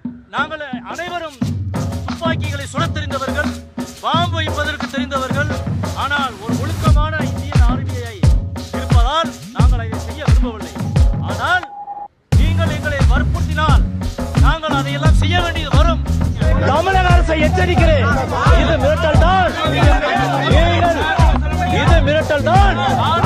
நாங்கள் அனைவரும் துப்பாக்கிகளை சுடத் தெரிந்தவர்கள் பாம்பு வைப்பதற்கு தெரிந்தவர்கள் ஆனால் ஒரு ஒழுக்கமான இந்தியன் ஆர்மியை இருப்பதால் நாங்கள் அதை செய்ய விரும்பவில்லை ஆனால் நீங்கள் எங்களை வற்புறுத்தினால் நாங்கள் அதையெல்லாம் செய்ய வேண்டியது வரும் தமிழக அரசை எச்சரிக்கிறேன் இது மிரட்டல் தான் நீங்கள் இது மிரட்டல் தான்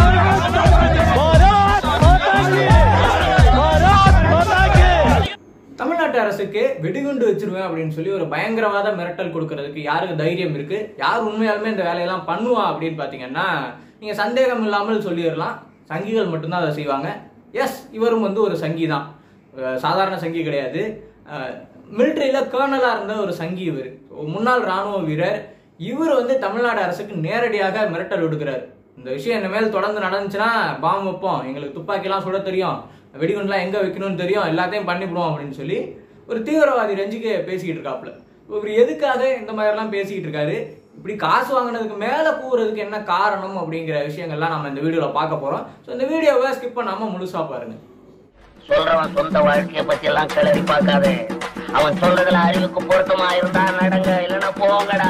பாரத் மாதா கி! பாரத் மாதா கி! தமிழ்நாட்டு அரசுக்கு வெடிகுண்டு வச்சிருவேன் அப்படின்னு சொல்லி ஒரு பயங்கரவாத மிரட்டல் கொடுக்கறதுக்கு யாருக்கு தைரியம் இருக்கு யார் உண்மையாலுமே இந்த வேலையெல்லாம் பண்ணுவா அப்படின்னு பார்த்தீங்கன்னா நீங்க சந்தேகம் இல்லாமல் சொல்லிடலாம் சங்கிகள் மட்டும்தான் அதை செய்வாங்க எஸ் இவரும் வந்து ஒரு சங்கி தான் அஹ் சாதாரண சங்கி கிடையாது மிலிட்ரியில் கேர்னலாக இருந்த ஒரு சங்கி இவர் முன்னாள் ராணுவ வீரர் இவர் வந்து தமிழ்நாடு அரசுக்கு நேரடியாக மிரட்டல் விடுக்கிறார் இந்த விஷயம் இனிமேல் தொடர்ந்து நடந்துச்சுன்னா பாம்பு வைப்போம் எங்களுக்கு துப்பாக்கிலாம் சுட தெரியும் வெடிகுண்டுலாம் எங்கே வைக்கணும்னு தெரியும் எல்லாத்தையும் பண்ணிவிடுவோம் அப்படின்னு சொல்லி ஒரு தீவிரவாதி ரஞ்சிக்கு பேசிக்கிட்டு இருக்காப்புல இவர் எதுக்காக இந்த மாதிரிலாம் பேசிக்கிட்டு இருக்காரு இப்படி காசு வாங்கினதுக்கு மேலே கூறுறதுக்கு என்ன காரணம் அப்படிங்கிற விஷயங்கள்லாம் நம்ம இந்த வீடியோவில் பார்க்க போகிறோம் ஸோ இந்த வீடியோவை ஸ்கிப் பண்ணாமல் முழுசாக பாருங்க சொல்றவன் சொந்த வாழ்க்கைய பத்தி எல்லாம் கிளறி பார்க்காதே அவன் சொல்றதுல அறிவுக்கு பொருத்தமா இருந்தா நடங்க இல்லைன்னா போங்கடா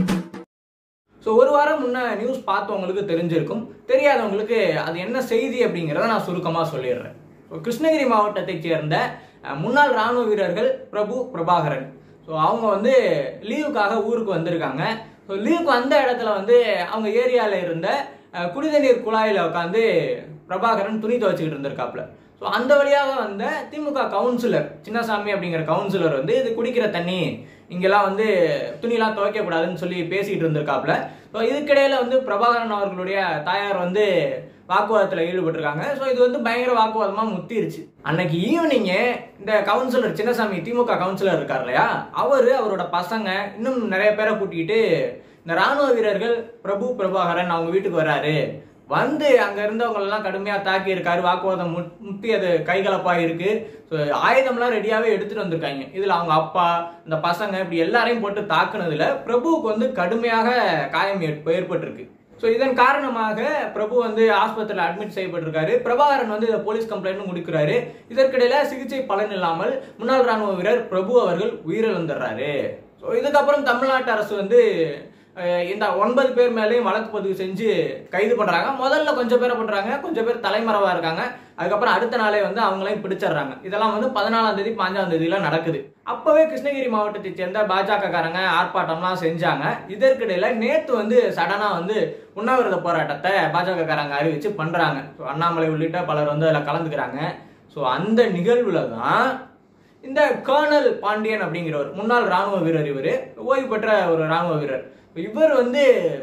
ஸோ ஒரு வாரம் முன்ன நியூஸ் பார்த்தவங்களுக்கு தெரிஞ்சிருக்கும் தெரியாதவங்களுக்கு அது என்ன செய்தி அப்படிங்கிறத நான் சுருக்கமாக சொல்லிடுறேன் ஸோ கிருஷ்ணகிரி மாவட்டத்தைச் சேர்ந்த அஹ், முன்னாள் ராணுவ வீரர்கள் பிரபு பிரபாகரன் ஸோ அவங்க வந்து லீவுக்காக ஊருக்கு வந்திருக்காங்க ஸோ லீவுக்கு வந்த இடத்துல வந்து அவங்க ஏரியாவில் இருந்த அஹ், குடிதண்ணீர் குழாயில் உட்காந்து பிரபாகரன் துணி துவைச்சிக்கிட்டு இருந்திருக்காப்புல ஸோ அந்த வழியாக வந்த திமுக கவுன்சிலர் சின்னசாமி அப்படிங்கிற கவுன்சிலர் வந்து இது குடிக்கிற தண்ணி இங்கெல்லாம் வந்து துணிலாம் துவைக்கக்கூடாதுன்னு சொல்லி பேசிக்கிட்டு இருந்திருக்காப்புல ஸோ இதுக்கிடையில வந்து பிரபாகரன் அவர்களுடைய தாயார் வந்து வாக்குவாதத்தில் ஈடுபட்டிருக்காங்க ஸோ இது வந்து பயங்கர வாக்குவாதமாக முத்திருச்சு அன்னைக்கு ஈவினிங்கு இந்த கவுன்சிலர் சின்னசாமி திமுக கவுன்சிலர் இருக்கார் இல்லையா அவர் அவரோட பசங்க இன்னும் நிறைய பேரை கூட்டிக்கிட்டு இந்த ராணுவ வீரர்கள் பிரபு பிரபாகரன் அவங்க வீட்டுக்கு வராரு வந்து அங்க இருந்தவங்க எல்லாம் கடுமையா தாக்கி இருக்காரு வாக்குவாதம் முட்- முத்தி அது கைகலப்பா இருக்கு ஸோ ஆயுதம்லாம் ரெடியாவே எடுத்துட்டு வந்திருக்காங்க இதுல அவங்க அப்பா இந்த பசங்க இப்படி எல்லாரையும் போட்டு தாக்குனதுல பிரபுவுக்கு வந்து கடுமையாக காயம் ஏற்ப- ஏற்பட்டிருக்கு ஸோ இதன் காரணமாக பிரபு வந்து ஆஸ்பத்திரியில் அட்மிட் செய்யப்பட்டிருக்காரு பிரபாகரன் வந்து இதை போலீஸ் கம்ப்ளைண்ட்டும் கொடுக்கிறாரு இதற்கிடையில சிகிச்சை பலன் இல்லாமல் முன்னாள் ராணுவ வீரர் பிரபு அவர்கள் உயிரிழந்துடுறாரு ஸோ இதுக்கப்புறம் தமிழ்நாட்டு அரசு வந்து அஹ், இந்த ஒன்பது பேர் மேலேயும் வழக்கு பதிவு செஞ்சு கைது பண்றாங்க முதல்ல கொஞ்சம் பேரை பண்றாங்க கொஞ்சம் பேர் தலைமறைவா இருக்காங்க அதுக்கப்புறம் அடுத்த நாளே வந்து அவங்களையும் பிடிச்சிடுறாங்க இதெல்லாம் வந்து பதினாலாம் தேதி பாஞ்சாம் தேதியில நடக்குது அப்பவே கிருஷ்ணகிரி மாவட்டத்தை சேர்ந்த பாஜக காரங்க ஆர்ப்பாட்டம்லாம் செஞ்சாங்க இதற்கிடையில நேத்து வந்து சடனா வந்து உண்ணாவிரத போராட்டத்தை பாஜக காரங்க அறிவிச்சு பண்றாங்க ஸோ அண்ணாமலை உள்ளிட்ட பலர் வந்து அதில் கலந்துக்கிறாங்க ஸோ அந்த நிகழ்வுல தான் இந்த கர்னல் பாண்டியன் அப்படிங்கிறவர் முன்னாள் ராணுவ வீரர் இவர் ஓய்வு பெற்ற ஒரு ராணுவ வீரர் இவர் வந்து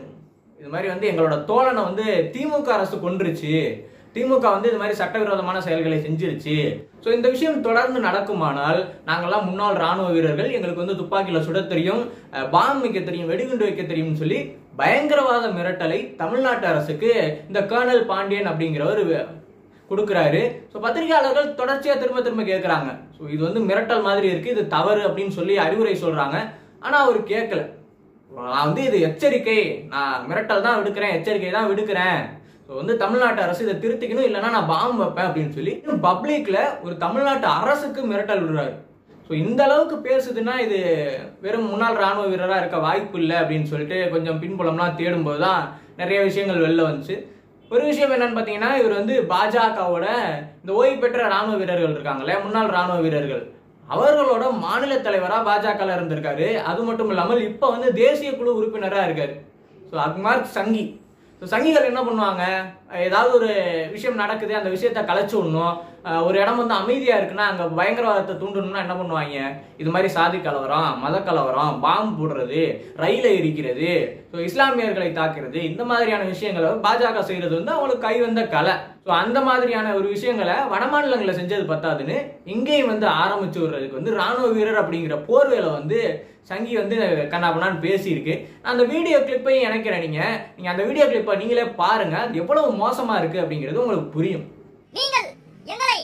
இது மாதிரி வந்து எங்களோட தோழனை வந்து திமுக அரசு கொன்றுச்சு திமுக வந்து இது மாதிரி சட்டவிரோதமான செயல்களை செஞ்சிருச்சு ஸோ இந்த விஷயம் தொடர்ந்து நடக்குமானால் நாங்கெல்லாம் முன்னாள் ராணுவ வீரர்கள் எங்களுக்கு வந்து துப்பாக்கியில் சுட தெரியும் அஹ், பாம் வைக்க தெரியும் வெடிகுண்டு வைக்க தெரியும்னு சொல்லி பயங்கரவாத மிரட்டலை தமிழ்நாட்டு அரசுக்கு இந்த கர்னல் பாண்டியன் அப்படிங்கிறவர் கொடுக்குறாரு ஸோ பத்திரிகையாளர்கள் தொடர்ச்சியாக திரும்ப திரும்ப கேட்குறாங்க ஸோ இது வந்து மிரட்டல் மாதிரி இருக்கு இது தவறு அப்படின்னு சொல்லி அறிவுரை சொல்றாங்க ஆனால் அவர் கேட்கல நான் வந்து இது எச்சரிக்கை நான் மிரட்டல் தான் விடுக்கிறேன் எச்சரிக்கை தான் விடுக்கிறேன் ஸோ வந்து தமிழ்நாட்டு அரசு இதை திருத்திக்கணும் இல்லைன்னா நான் பாம்பு வைப்பேன் அப்படின்னு சொல்லி பப்ளிக்ல ஒரு தமிழ்நாட்டு அரசுக்கு மிரட்டல் விடுறாரு ஸோ இந்த அளவுக்கு பேசுதுன்னா இது வெறும் முன்னாள் ராணுவ வீரராக இருக்க வாய்ப்பு இல்லை அப்படின்னு சொல்லிட்டு கொஞ்சம் பின்புலம்லாம் தேடும்போது தான் நிறைய விஷயங்கள் வெளில வந்துச்சு ஒரு விஷயம் என்னன்னு பார்த்தீங்கன்னா இவர் வந்து பாஜகவோட இந்த ஓய்வு பெற்ற ராணுவ வீரர்கள் இருக்காங்களே முன்னாள் ராணுவ வீரர்கள் அவர்களோட மாநில தலைவராக பாஜக இருந்திருக்காரு அது மட்டும் இல்லாமல் இப்போ வந்து தேசிய குழு உறுப்பினராக இருக்காரு ஸோ அக்மார் சங்கி ஸோ சங்கிகள் என்ன பண்ணுவாங்க ஏதாவது ஒரு விஷயம் நடக்குது அந்த விஷயத்த கலைச்சு விடணும் அஹ் ஒரு இடம் வந்து அமைதியா இருக்குன்னா அங்க பயங்கரவாதத்தை தூண்டணும்னா என்ன பண்ணுவாங்க இது மாதிரி சாதி கலவரம் மத கலவரம் பாம்பு போடுறது ரயிலை எரிக்கிறது ஸோ இஸ்லாமியர்களை தாக்குறது இந்த மாதிரியான விஷயங்களை பாஜக செய்யறது வந்து அவங்களுக்கு கை வந்த கலை ஸோ அந்த மாதிரியான ஒரு விஷயங்களை வடமாநிலங்களில் செஞ்சது பத்தாதுன்னு இங்கேயும் வந்து ஆரம்பிச்சு விடுறதுக்கு வந்து ராணுவ வீரர் அப்படிங்கிற போர்வையில வந்து சங்கி வந்து கண்ணாபண்ணான்னு பேசியிருக்கு நான் அந்த வீடியோ கிளிப்பையும் இணைக்கிறேன் நீங்க நீங்க அந்த வீடியோ கிளிப்பை நீங்களே பாருங்க அது எவ்வளவு மோசமா இருக்கு அப்படிங்கிறது உங்களுக்கு புரியும் நீங்கள் எங்களை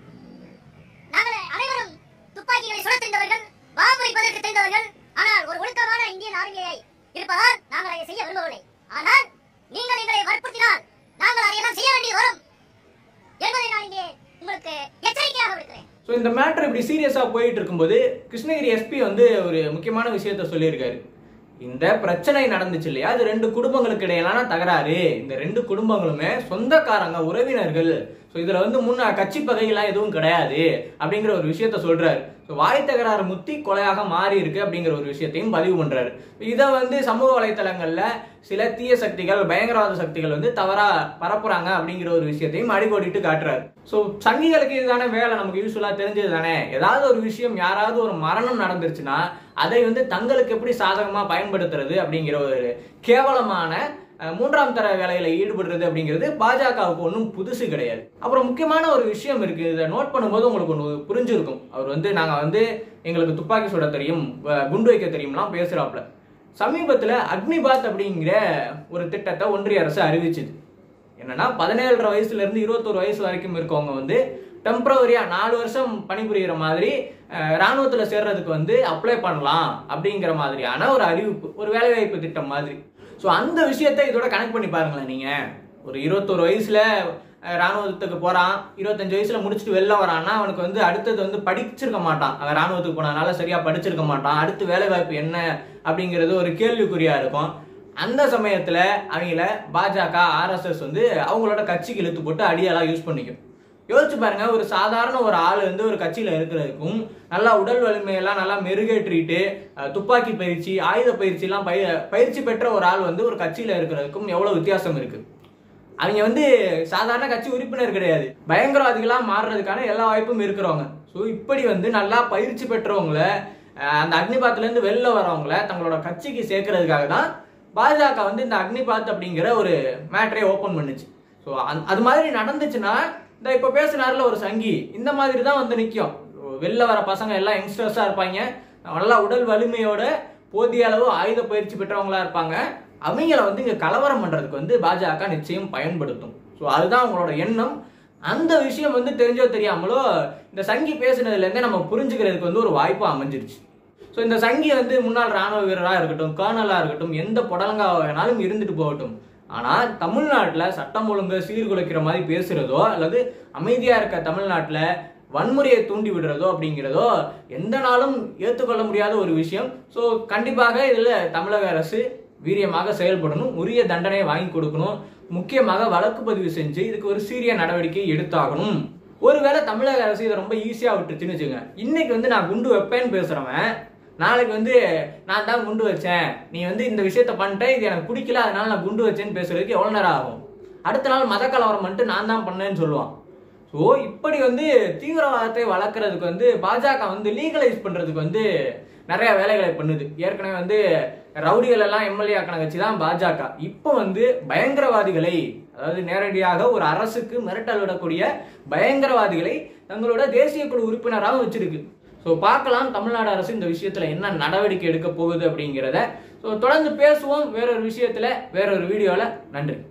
நாங்கள் அனைவரும் துப்பாக்கிகளை சுட தெரிந்தவர்கள் பாம்பு வைப்பதற்கு தெரிந்தவர்கள் ஆனால் ஒரு ஒழுக்கமான இந்தியன் ஆர்மியை இருப்பதால் நாங்கள் அதை செய்ய விரும்பவில்லை ஆனால் நீங்கள் எங்களை வற்புறுத்தினால் நாங்கள் அதையெல்லாம் செய்ய வேண்டியது வரும் என்பதை நான் இங்கே உங்களுக்கு எச்சரிக்கையாக விடுக்கிறேன் ஸோ இந்த மேட்டர் இப்படி சீரியஸாக போயிட்டு இருக்கும்போது கிருஷ்ணகிரி எஸ்பி வந்து ஒரு முக்கியமான விஷயத்த சொல்லியிருக்காரு இந்த பிரச்சனை நடந்துச்சு இல்லையா அது ரெண்டு குடும்பங்களுக்கு இடையிலான தகராறு இந்த ரெண்டு குடும்பங்களுமே சொந்தக்காரங்க உறவினர்கள் ஸோ இதுல வந்து முன்ன கட்சி பகையெல்லாம் எதுவும் கிடையாது அப்படிங்கிற ஒரு விஷயத்த சொல்றாரு ஸோ வாய் தகராறு முத்தி கொலையாக மாறி இருக்கு அப்படிங்கிற ஒரு விஷயத்தையும் பதிவு பண்றாரு இதை வந்து சமூக வலைத்தளங்கள்ல சில தீய சக்திகள் பயங்கரவாத சக்திகள் வந்து தவறா பரப்புறாங்க அப்படிங்கிற ஒரு விஷயத்தையும் அடிக்கோடிட்டு காட்டுறாரு ஸோ சங்கிகளுக்கு இதுதானே வேலை நமக்கு யூஸ்ஃபுல்லா தெரிஞ்சது தானே ஏதாவது ஒரு விஷயம் யாராவது ஒரு மரணம் நடந்துருச்சுன்னா அதை வந்து தங்களுக்கு எப்படி சாதகமா பயன்படுத்துறது அப்படிங்கிற ஒரு கேவலமான அஹ், மூன்றாம் தர வேலையில ஈடுபடுறது அப்படிங்கிறது பாஜகவுக்கு ஒன்றும் புதுசு கிடையாது அப்புறம் முக்கியமான ஒரு விஷயம் இருக்கு இதை நோட் பண்ணும்போது உங்களுக்கு ஒன்று புரிஞ்சிருக்கும் அவர் வந்து நாங்க வந்து எங்களுக்கு துப்பாக்கி சுட தெரியும் அஹ், குண்டு வைக்க தெரியும்லாம் பேசுறாப்ல சமீபத்துல அக்னிபாத் அப்படிங்கிற ஒரு திட்டத்தை ஒன்றிய அரசு அறிவிச்சுது என்னன்னா பதினேழரை வயசுல இருந்து இருபத்தொரு வயசு வரைக்கும் இருக்கவங்க வந்து டெம்பரவரியா நாலு வருஷம் பணிபுரிகிற மாதிரி அஹ், ராணுவத்துல சேர்றதுக்கு வந்து அப்ளை பண்ணலாம் அப்படிங்கிற மாதிரியான ஒரு அறிவிப்பு ஒரு வேலைவாய்ப்பு திட்டம் மாதிரி ஸோ அந்த விஷயத்தை இதோட கனெக்ட் பண்ணி பாருங்களேன் நீங்க ஒரு இருபத்தொரு வயசுல அஹ், ராணுவத்துக்கு போறான் இருபத்தஞ்சு வயசுல முடிச்சுட்டு வெளில வரான்னா அவனுக்கு வந்து அடுத்தது வந்து படிச்சிருக்க மாட்டான் அவன் ராணுவத்துக்கு போனதுனால சரியா படிச்சிருக்க மாட்டான் அடுத்து வேலை வாய்ப்பு என்ன அப்படிங்கிறது ஒரு கேள்விக்குறியா இருக்கும் அந்த சமயத்துல அவங்கள பாஜக ஆர்எஸ்எஸ் வந்து அவங்களோட கட்சிக்கு இழுத்து போட்டு அடியாளா யூஸ் பண்ணிக்கும் யோசிச்சு பாருங்க ஒரு சாதாரண ஒரு ஆள் வந்து ஒரு கட்சியில இருக்கிறதுக்கும் நல்லா உடல் வலிமையெல்லாம் நல்லா மெருகேற்றிட்டு அஹ், துப்பாக்கி பயிற்சி ஆயுத பயிற்சி எல்லாம் பய பயிற்சி பெற்ற ஒரு ஆள் வந்து ஒரு கட்சியில இருக்கிறதுக்கும் எவ்வளவு வித்தியாசம் இருக்கு அவங்க வந்து சாதாரண கட்சி உறுப்பினர் கிடையாது பயங்கரவாதிகளா மாறுறதுக்கான எல்லா வாய்ப்பும் இருக்கிறவங்க ஸோ இப்படி வந்து நல்லா பயிற்சி பெற்றவங்கள அஹ், அந்த அக்னிபாத்ல இருந்து வெளில வரவங்கள தங்களோட கட்சிக்கு சேர்க்கறதுக்காக தான் பாஜக வந்து இந்த அக்னிபாத் அப்படிங்கிற ஒரு மேட்டரை ஓபன் பண்ணுச்சு ஸோ அது மாதிரி நடந்துச்சுன்னா இந்த இப்போ பேசினார்ல ஒரு சங்கி இந்த மாதிரி தான் வந்து நிற்கும் வெளில வர பசங்க எல்லாம் யங்ஸ்டர்ஸாக இருப்பாங்க நல்லா உடல் வலிமையோட போதிய அளவு ஆயுத பயிற்சி பெற்றவங்களா இருப்பாங்க அவங்கள வந்து இங்கே கலவரம் பண்ணுறதுக்கு வந்து பாஜக நிச்சயம் பயன்படுத்தும் ஸோ அதுதான் அவங்களோட எண்ணம் அந்த விஷயம் வந்து தெரிஞ்சோ தெரியாமலோ இந்த சங்கி பேசுனதுலேருந்தே நம்ம புரிஞ்சுக்கிறதுக்கு வந்து ஒரு வாய்ப்பு அமைஞ்சிருச்சு ஸோ இந்த சங்கி வந்து முன்னாள் ராணுவ வீரராக இருக்கட்டும் கர்னலாக இருக்கட்டும் எந்த புடலங்காக வேணாலும் இருந்துட்டு போகட்டும் ஆனால் தமிழ்நாட்டில் சட்டம் ஒழுங்கு சீர்குலைக்கிற மாதிரி பேசுறதோ அல்லது அமைதியாக இருக்க தமிழ்நாட்டில் வன்முறையை தூண்டி விடுறதோ அப்படிங்கிறதோ எந்த நாளும் ஏற்றுக்கொள்ள முடியாத ஒரு விஷயம் ஸோ கண்டிப்பாக இதில் தமிழக அரசு வீரியமாக செயல்படணும் உரிய தண்டனையை வாங்கி கொடுக்கணும் முக்கியமாக வழக்கு பதிவு செஞ்சு இதுக்கு ஒரு சீரிய நடவடிக்கை எடுத்தாகணும் ஒருவேளை தமிழக அரசு இதை ரொம்ப ஈஸியாக விட்டுச்சுன்னு வச்சுங்க இன்னைக்கு வந்து நான் குண்டு வைப்பேன்னு பேசுறவன் நாளைக்கு வந்து நான் தான் குண்டு வச்சேன் நீ வந்து இந்த விஷயத்த பண்ணிட்ட இது எனக்கு பிடிக்கல அதனால நான் குண்டு வச்சேன்னு பேசுறதுக்கு எவ்வளோ நேரம் ஆகும் அடுத்த நாள் மத கலவரம் பண்ணிட்டு நான் தான் பண்ணேன்னு சொல்லுவான் ஸோ இப்படி வந்து தீவிரவாதத்தை வளர்க்கறதுக்கு வந்து பாஜக வந்து லீகலைஸ் பண்றதுக்கு வந்து நிறைய வேலைகளை பண்ணுது ஏற்கனவே வந்து ரவுடிகள் எல்லாம் எம்எல்ஏ ஆக்கின கட்சி தான் பாஜக இப்போ வந்து பயங்கரவாதிகளை அதாவது நேரடியாக ஒரு அரசுக்கு மிரட்டல் விடக்கூடிய பயங்கரவாதிகளை தங்களோட தேசிய குழு உறுப்பினராகவும் வச்சிருக்கு ஸோ பார்க்கலாம் தமிழ்நாடு அரசு இந்த விஷயத்துல என்ன நடவடிக்கை எடுக்க போகுது அப்படிங்கிறத ஸோ தொடர்ந்து பேசுவோம் வேறொரு விஷயத்துல வேறொரு வீடியோல நன்றி